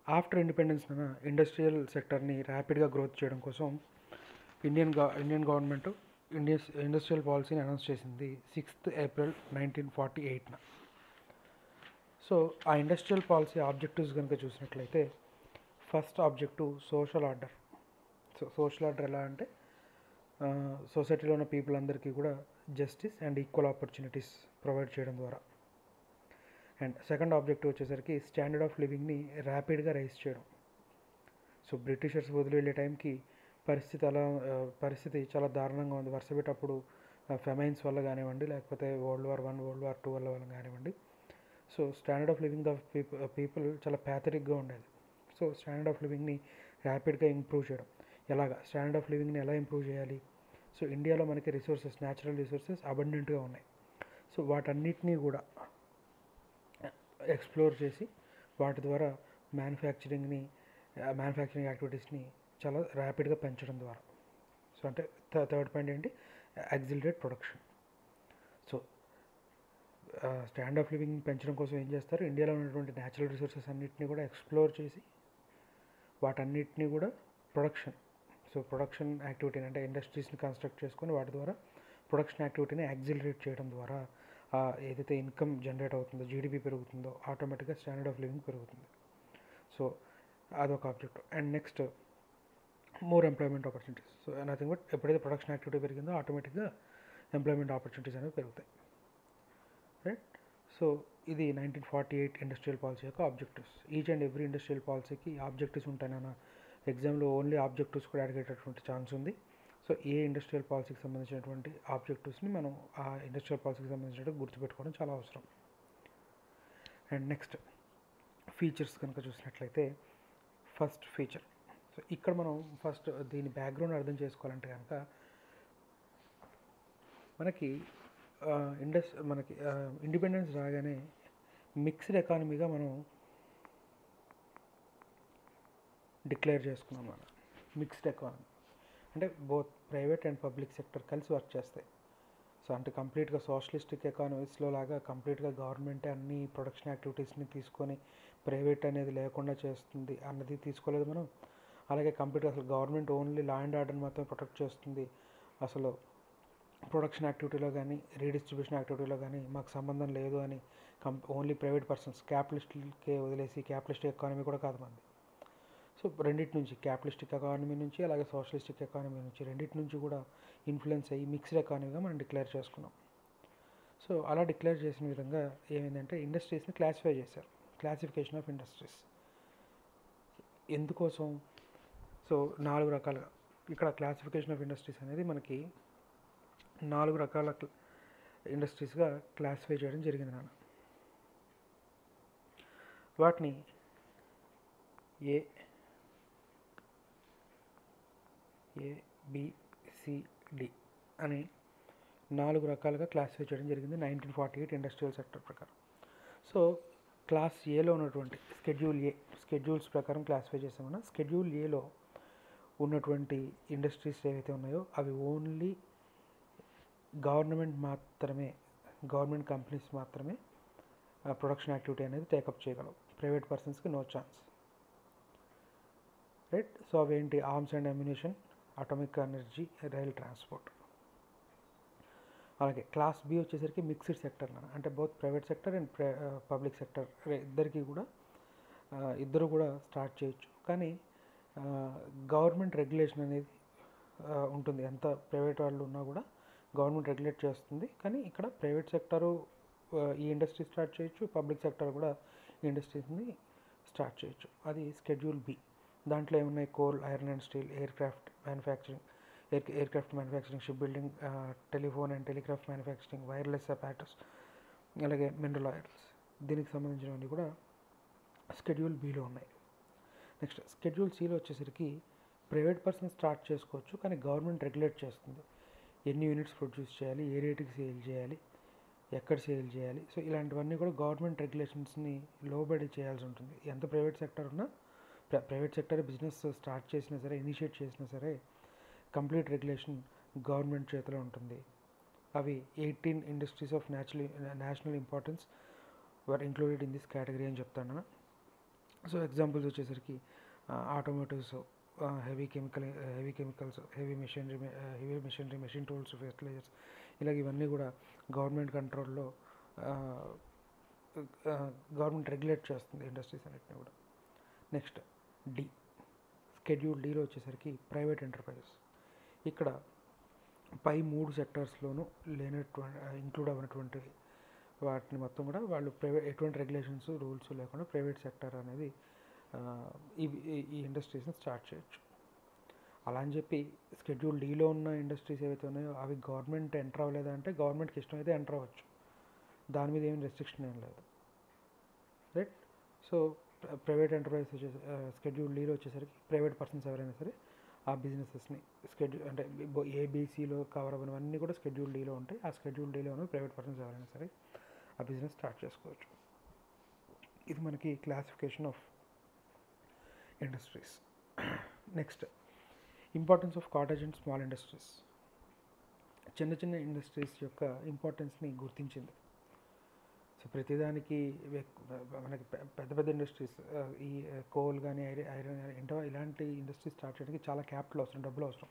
after independence industrial సెక్టర్ని ర్యాపిడ్గా growth చేయడం కోసం ఇండియన్ గా ఇండియన్ గవర్నమెంట్ ఇండియస్ ఇండస్ట్రియల్ పాలసీని అనౌన్స్ చేసింది సిక్స్త్ ఏప్రిల్ నైన్టీన్ ఫార్టీ ఎయిట్న సో ఆ ఇండస్ట్రియల్ పాలసీ ఆబ్జెక్టివ్స్ కనుక చూసినట్లయితే first objective social order so social order ఎలా అంటే సొసైటీలో ఉన్న పీపుల్ అందరికీ కూడా justice and equal opportunities provide చేయడం ద్వారా అండ్ సెకండ్ ఆబ్జెక్టివ్ వచ్చేసరికి స్టాండర్డ్ ఆఫ్ లివింగ్ని ర్యాపిడ్గా రైజ్ చేయడం సో బ్రిటిషర్స్ వదిలి వెళ్ళే టైంకి పరిస్థితి అలా ఆ, పరిస్థితి చాలా దారుణంగా ఉంది వర్షపెట్టప్పుడు ఫెమైన్స్ వల్ల కానివ్వండి లేకపోతే world war one world war two వల్ల వల్ల కానివ్వండి so standard of living of people people చాలా ప్యాథరిక్గా ఉండేది సో స్టాండర్డ్ ఆఫ్ లివింగ్ని ర్యాపిడ్గా ఇంప్రూవ్ చేయడం ఎలాగా స్టాండర్డ్ ఆఫ్ లివింగ్ని ఎలా ఇంప్రూవ్ చేయాలి సో ఇండియాలో మనకి రిసోర్సెస్ న్యాచురల్ రిసోర్సెస్ అబండెంట్గా ఉన్నాయి సో వాటన్నిటినీ కూడా ఎక్స్ప్లోర్ చేసి వాటి ద్వారా మ్యానుఫ్యాక్చరింగ్ని మ్యానుఫ్యాక్చరింగ్ యాక్టివిటీస్ని చాలా ర్యాపిడ్గా పెంచడం ద్వారా సో అంటే థర్డ్ పాయింట్ ఏంటి accelerate production so stand of living పెంచడం కోసం ఏం చేస్తారు ఇండియాలో ఉన్నటువంటి న్యాచురల్ రిసోర్సెస్ అన్నిటిని కూడా ఎక్స్ప్లోర్ చేసి వాటన్నిటిని కూడా ప్రొడక్షన్ సో ప్రొడక్షన్ యాక్టివిటీని అంటే ఇండస్ట్రీస్ని కన్స్ట్రక్ట్ చేసుకొని వాటి ద్వారా ప్రొడక్షన్ యాక్టివిటీని యాక్సిలరేట్ చేయడం ద్వారా ఆ ఏదైతే ఇన్కమ్ జనరేట్ అవుతుందో జీడిపి పెరుగుతుందో ఆటోమేటిక్గా స్టాండర్డ్ ఆఫ్ లివింగ్ పెరుగుతుంది సో అదొక object and next more employment opportunities so nothing but ఎప్పుడైతే ప్రొడక్షన్ యాక్టివిటీ పెరిగిందో ఆటోమేటిక్గా ఎంప్లాయ్మెంట్ ఆపర్చునిటీస్ అనేవి పెరుగుతాయి రైట్ సో ఇది nineteen forty eight industrial policy యొక్క objectives each and every industrial పాలసీకి ఆబ్జెక్టివ్స్ ఉంటాయన్న ఎగ్జామ్లో ఓన్లీ ఆబ్జెక్టివ్స్ కూడా అడిగేటటువంటి ఛాన్స్ ఉంది సో ఏ ఇండస్ట్రియల్ పాలసీకి సంబంధించినటువంటి ఆబ్జెక్టివ్స్ని మనం ఆ ఇండస్ట్రియల్ పాలసీకి సంబంధించినట్టు గుర్తుపెట్టుకోవడం చాలా అవసరం అండ్ నెక్స్ట్ ఫీచర్స్ కనుక చూసినట్లయితే ఫస్ట్ ఫీచర్ సో ఇక్కడ మనం ఫస్ట్ దీని బ్యాక్గ్రౌండ్ అర్థం చేసుకోవాలంటే కనుక మనకి ఇండస్ మనకి ఇండిపెండెన్స్ రాగానే మిక్స్డ్ ఎకానమీగా మనం డిక్లేర్ చేసుకున్నాం మనం మిక్స్డ్ ఎకానమీ అంటే both private and public sector కలిసి వర్క్ చేస్తాయి సో అంటే కంప్లీట్గా సోషలిస్టిక్ ఎకానమీస్లో లాగా కంప్లీట్గా గవర్నమెంటే అన్ని ప్రొడక్షన్ యాక్టివిటీస్ని తీసుకొని ప్రైవేట్ అనేది లేకుండా చేస్తుంది అన్నది తీసుకోలేదు మనం అలాగే కంప్లీట్గా అసలు గవర్నమెంట్ ఓన్లీ లా అండ్ ఆర్డర్ని మాత్రమే ప్రొటెక్ట్ చేస్తుంది అసలు ప్రొడక్షన్ యాక్టివిటీలో కానీ రీడిస్ట్రిబ్యూషన్ యాక్టివిటీలో కానీ మాకు సంబంధం లేదు అని కం ఓన్లీ ప్రైవేట్ పర్సన్స్ క్యాపిటలిస్ట్కే వదిలేసి క్యాపిటలిస్ట్ ఎకానమీ కూడా కాదు మంది సో రెండింటి నుంచి క్యాపిటలిస్టిక్ ఎకానమీ నుంచి అలాగే సోషలిస్టిక్ ఎకానమీ నుంచి రెండింటి నుంచి కూడా ఇన్ఫ్లుయెన్స్ అయ్యి మిక్స్డ్ ఎకానమీగా మనం డిక్లేర్ చేసుకున్నాం సో అలా డిక్లేర్ చేసిన విధంగా ఏమైందంటే ఇండస్ట్రీస్ని క్లాసిఫై చేశారు క్లాసిఫికేషన్ ఆఫ్ ఇండస్ట్రీస్ ఎందుకోసం సో నాలుగు రకాలుగా ఇక్కడ క్లాసిఫికేషన్ ఆఫ్ ఇండస్ట్రీస్ అనేది మనకి నాలుగు రకాల ఇండస్ట్రీస్గా క్లాసిఫై చేయడం జరిగింది నాన్న వాటిని ఏ ఏ బిసిడి అని నాలుగు రకాలుగా క్లాసిఫై చేయడం జరిగింది nineteen forty eight industrial sector ప్రకారం సో క్లాస్ ఏలో ఉన్నటువంటి స్కెడ్యూల్ ఏ స్కెడ్యూల్స్ ప్రకారం క్లాసిఫై చేసామన్నా స్కెడ్యూల్ ఏలో ఉన్నటువంటి ఇండస్ట్రీస్ ఏవైతే ఉన్నాయో అవి ఓన్లీ గవర్నమెంట్ మాత్రమే గవర్నమెంట్ కంపెనీస్ మాత్రమే ప్రొడక్షన్ యాక్టివిటీ అనేది టేకప్ చేయగలవు ప్రైవేట్ పర్సన్స్కి నో ఛాన్స్ రైట్ సో అవేంటి arms and ammunition atomic energy rail transport అలాగే క్లాస్ బి వచ్చేసరికి మిక్స్డ్ సెక్టర్ అంటే both private sector and public sector ఇద్దరికి కూడా ఇద్దరు కూడా స్టార్ట్ చేయొచ్చు కానీ గవర్నమెంట్ రెగ్యులేషన్ అనేది ఉంటుంది ఎంత ప్రైవేట్ వాళ్ళు ఉన్నా కూడా గవర్నమెంట్ రెగ్యులేట్ చేస్తుంది కానీ ఇక్కడ ప్రైవేట్ సెక్టరు ఈ ఇండస్ట్రీ స్టార్ట్ చేయొచ్చు పబ్లిక్ సెక్టర్ కూడా ఈ ఇండస్ట్రీస్ని స్టార్ట్ చేయొచ్చు అది స్కెడ్యూల్ బి దాంట్లో ఏమున్నాయి coal iron and steel aircraft manufacturing air aircraft manufacturing ship building telephone and telegraph manufacturing wireless apparatus అలాగే మినరల్ ఆయిల్స్ దీనికి సంబంధించినవన్నీ కూడా స్కెడ్యూల్ బిలో ఉన్నాయి నెక్స్ట్ స్కెడ్యూల్ సిలో వచ్చేసరికి ప్రైవేట్ పర్సన్ స్టార్ట్ చేసుకోవచ్చు కానీ గవర్నమెంట్ రెగ్యులేట్ చేస్తుంది ఎన్ని యూనిట్స్ ప్రొడ్యూస్ చేయాలి ఏ రేటుకి సేల్ చేయాలి ఎక్కడ సేల్ చేయాలి సో ఇలాంటివన్నీ కూడా గవర్నమెంట్ రెగ్యులేషన్స్ని లోబడి చేయాల్సి ఉంటుంది ఎంత ప్రైవేట్ సెక్టర్ ఉన్నా ప్రైవేట్ సెక్టర్ బిజినెస్ స్టార్ట్ చేసినా సరే ఇనిషియేట్ చేసినా సరే కంప్లీట్ రెగ్యులేషన్ గవర్నమెంట్ చేతిలో ఉంటుంది అవి eighteen industries of natural national importance were included in this category అని చెప్తాను సో ఎగ్జాంపుల్స్ వచ్చేసరికి automotives heavy chemical heavy chemicals heavy machinery heavy machinery machine tools fertilisers ఇలాగ ఇవన్నీ కూడా గవర్నమెంట్ కంట్రోల్లో గవర్నమెంట్ రెగ్యులేట్ చేస్తుంది ఇండస్ట్రీస్ అన్నిటిని కూడా నెక్స్ట్ డి స్కెడ్యూల్ డీలో వచ్చేసరికి ప్రైవేట్ ఎంటర్ప్రైజెస్ ఇక్కడ పై మూడు సెక్టర్స్లోనూ లేనటువంటి ఇంక్లూడ్ అవ్వనటువంటి వాటిని మొత్తం కూడా వాళ్ళు ప్రైవేట్ ఎటువంటి రెగ్యులేషన్స్ రూల్స్ లేకుండా ప్రైవేట్ సెక్టర్ అనేది ఆ, ఇవి ఈ- ఈ ఇండస్ట్రీస్ని స్టార్ట్ చేయొచ్చు అలా అని చెప్పి స్కెడ్యూల్ డీలో ఉన్న ఇండస్ట్రీస్ ఏవైతే ఉన్నాయో అవి గవర్నమెంట్ ఎంటర్ అవ్వలేదా అంటే గవర్నమెంట్కి ఇష్టం అయితే ఎంటర్ అవ్వచ్చు దాని మీద ఏం రెస్ట్రిక్షన్ ఏం లేదు రైట్ సో ప్రైవేట్ ఎంటర్ప్రైజెస్ వచ్చేసి స్కెడ్యూల్ డీలో వచ్చేసరికి ప్రైవేట్ పర్సన్స్ ఎవరైనా సరే ఆ బిజినెసెస్ని స్కెడ్యూల్ అంటే ఏబీసీలో కవర్ అవ్వనివన్నీ కూడా స్కెడ్యూల్ డీలో ఉంటాయి ఆ స్కెడ్యూల్ డీలో ఉన్న ప్రైవేట్ పర్సన్స్ ఎవరైనా సరే ఆ బిజినెస్ స్టార్ట్ చేసుకోవచ్చు ఇది మనకి classification of industries next importance of cottage and small industries చిన్న చిన్న ఇండస్ట్రీస్ యొక్క ఇంపార్టెన్స్ని గుర్తించింది సో ప్రతిదానికి వెక్- మనకి పె- పెద్ద పెద్ద ఇండస్ట్రీస్ ఈ కోల్ కానీ ఐరన్ ఐరన్ కానీ ఏంటో ఇలాంటి ఇండస్ట్రీస్ స్టార్ట్ చేయడానికి చాలా క్యాపిటల్ అవసరం డబ్బులు అవసరం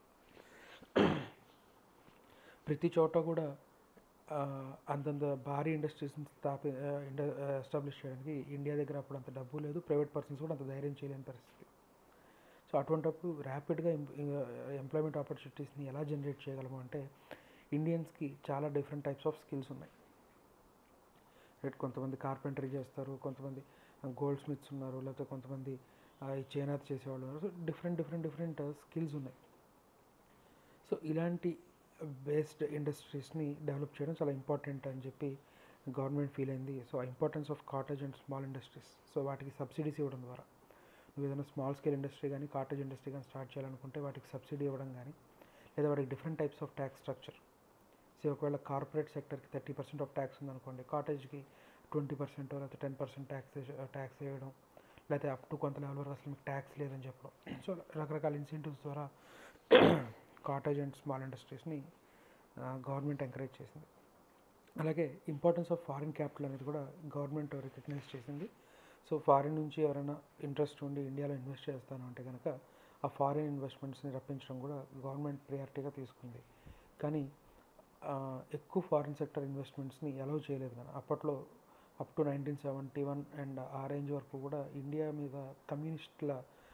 ప్రతి చోట కూడా ఆ, అంతంత భారీ ఇండస్ట్రీస్ని స్థాపి ఇండ ఎస్టాబ్లిష్ చేయడానికి ఇండియా దగ్గర అప్పుడు అంత డబ్బు లేదు ప్రైవేట్ పర్సన్స్ కూడా అంత ధైర్యం చేయలేని పరిస్థితి సో అటువంటప్పుడు ర్యాపిడ్గా ఎంప్లాయ్మెంట్ ఆపర్చునిటీస్ని ఎలా జనరేట్ చేయగలము అంటే ఇండియన్స్కి చాలా డిఫరెంట్ టైప్స్ ఆఫ్ స్కిల్స్ ఉన్నాయి రైట్ కొంతమంది కార్పెంటరీ చేస్తారు కొంతమంది గోల్డ్ స్మిత్స్ ఉన్నారు లేకపోతే కొంతమంది ఆ, ఈ చైనాత్ చేసేవాళ్ళు ఉన్నారు so different different different skills ఉన్నాయి సో ఇలాంటి బేస్డ్ ఇండస్ట్రీస్ని డెవలప్ చేయడం చాలా ఇంపార్టెంట్ అని చెప్పి గవర్నమెంట్ ఫీల్ అయింది సో ఆ importance of cottage and small industries so వాటికి సబ్సిడీస్ ఇవ్వడం ద్వారా నువ్వు ఏదైనా స్మాల్ స్కేల్ ఇండస్ట్రీ కానీ కాటేజ్ ఇండస్ట్రీ కానీ స్టార్ట్ చేయాలనుకుంటే వాటికి సబ్సిడీ ఇవ్వడం కానీ లేదా వాటికి different types of tax structure so ఒకవేళ కార్పొరేట్ సెక్టర్కి థర్టీ పర్సెంట్ ఆఫ్ ట్యాక్స్ ఉందనుకోండి కాటేజ్కి ట్వంటీ పర్సెంట్ లేకపోతే టెన్ పర్సెంట్ ట్యాక్స్ ట్యాక్స్ వేయడం లేకపోతే అప్ టు కొంత లెవెల్ వరకు అసలు మీకు ట్యాక్స్ లేదని చెప్పడం సో రకరకాల ఇన్సెంటివ్స్ ద్వారా కాటేజ్ అండ్ స్మాల్ ఇండస్ట్రీస్ని గవర్నమెంట్ ఎంకరేజ్ చేసింది అలాగే ఇంపార్టెన్స్ ఆఫ్ ఫారిన్ క్యాపిటల్ అనేది కూడా గవర్నమెంట్ రికగ్నైజ్ చేసింది సో ఫారిన్ నుంచి ఎవరైనా ఇంట్రెస్ట్ ఉండి ఇండియాలో ఇన్వెస్ట్ చేస్తాను అంటే కనుక ఆ ఫారిన్ ఇన్వెస్ట్మెంట్స్ని రప్పించడం కూడా గవర్నమెంట్ ప్రియారిటీగా తీసుకుంది కానీ ఆ, ఎక్కువ ఫారిన్ సెక్టర్ ఇన్వెస్ట్మెంట్స్ని అలౌ చేయలేదు కానీ అప్పట్లో up to nineteen seventy one and ఆ రేంజ్ వరకు కూడా ఇండియా మీద కమ్యూనిస్టుల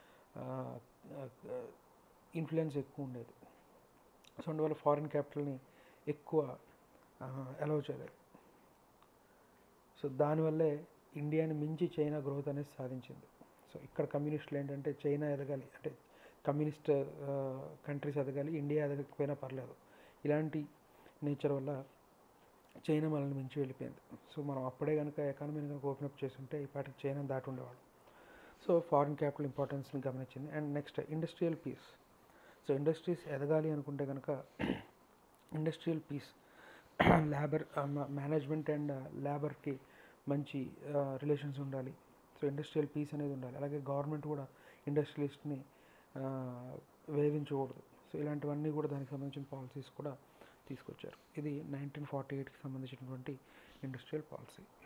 ఇన్ఫ్లుయెన్స్ ఎక్కువ ఉండేది సో అందువల్ల ఫారిన్ క్యాపిటల్ని ఎక్కువ అలౌ చేయలేదు సో దానివల్లే ఇండియాని మించి చైనా గ్రోత్ అనేది సాధించింది సో ఇక్కడ కమ్యూనిస్టులు ఏంటంటే చైనా ఎదగాలి అంటే కమ్యూనిస్ట్ కంట్రీస్ ఎదగాలి ఇండియా ఎదగకపోయినా పర్లేదు ఇలాంటి నేచర్ వల్ల చైనా మనల్ని మించి వెళ్ళిపోయింది సో మనం అప్పుడే కనుక ఎకానమీని కనుక ఓపెన్ అప్ చేస్తుంటే ఈ పాటికి చైనా దాటి ఉండేవాడు సో ఫారిన్ క్యాపిటల్ ఇంపార్టెన్స్ని గమనించింది and next industrial peace so industries ఎదగాలి అనుకుంటే కనుక industrial peace labour management and లేబర్కి మంచి రిలేషన్స్ ఉండాలి సో ఇండస్ట్రియల్ పీస్ అనేది ఉండాలి అలాగే గవర్నమెంట్ కూడా ఇండస్ట్రియలిస్ట్ని వేధించకూడదు సో ఇలాంటివన్నీ కూడా దానికి సంబంధించిన పాలసీస్ కూడా తీసుకొచ్చారు ఇది నైన్టీన్ ఫార్టీ ఎయిట్కి సంబంధించినటువంటి ఇండస్ట్రియల్ పాలసీ